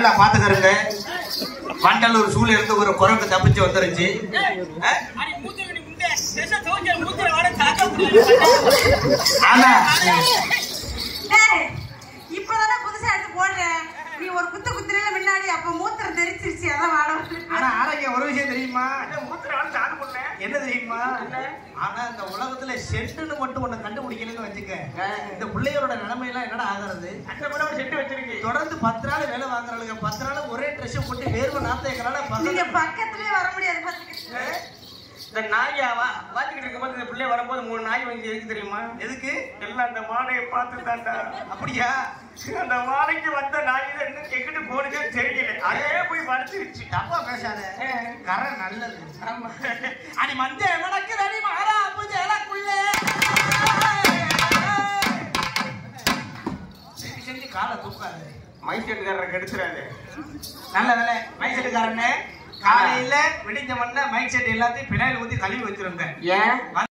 நல்லா பாத்துக்கருங்க வண்டலூர் சூழல் இருந்து ஒரு குரங்கு தப்பிச்சு வந்துருச்சு ஆ? அடி மூத்திர நீ முண்டை டெஸ்ஸ தோஞ்ச மூத்திர வர தாக்க முடியல ஆனா டேய், இப்பதானே புதுசா எடுத்து போடுறேன் நீ ஒரு குத்து குத்துறேல முன்னாடி அப்ப மூத்திரம் தெரிச்சிருச்சு அதான் வாட ஆனா ஆரோக்கியம் ஒரு விஷயம் தெரியுமா மூத்திர வர தாக்க முடியல என்ன தெரியுமா ஆனா இந்த உலகத்துல செட்டுன்னு மட்டும் ஒண்ணு கண்டுபிடிக்கணும்னு வச்சுக்க இந்த பிள்ளைகளோட நிலைமை எல்லாம் என்னடா ஆகுறது அந்த கூட ஒரு செட்டு வச்சிருக்கு தொடர்ந்து பத்து நாள் வேலை வாங்குறாளுங்க பத்து நாள் ஒரே ட்ரெஸ் போட்டு வேர்வை நாத்த எங்களால நீங்க பசங்க பக்கத்துலயே வர முடியாது பாத்துக்கிட்டு இந்த நாயை வா- வாத்திக்கிட்டு இருக்கும்போது இந்த பிள்ளை வரும்போது மூணு நாய் வந்து எதுக்கு தெரியுமா எதுக்கு எல்லாம் அந்த மாடையை பார்த்து தாண்டா அப்படியா அந்த மாடைக்கு வந்த நாய் தான் இன்னும் எங்கிட்டு போனதே தெரியல அதே போய் படுத்துருச்சு தப்பா பேசாத கரை நல்லது ஆமா அடி மஞ்ச மணக்கு அடி மாறா புஜலக்குள்ளே செஞ்சு செஞ்சு காலை தூக்காது மைக் செட்டுக்காரரை கெடுத்துறாரு நல்ல வேலை மைக் செட்டுக்காரனே காலையில விடிஞ்ச மண்ண மைக் செட் எல்லாத்தையும் பின்னாடி ஊத்தி கழுவி வச்சிருங்க ஏன்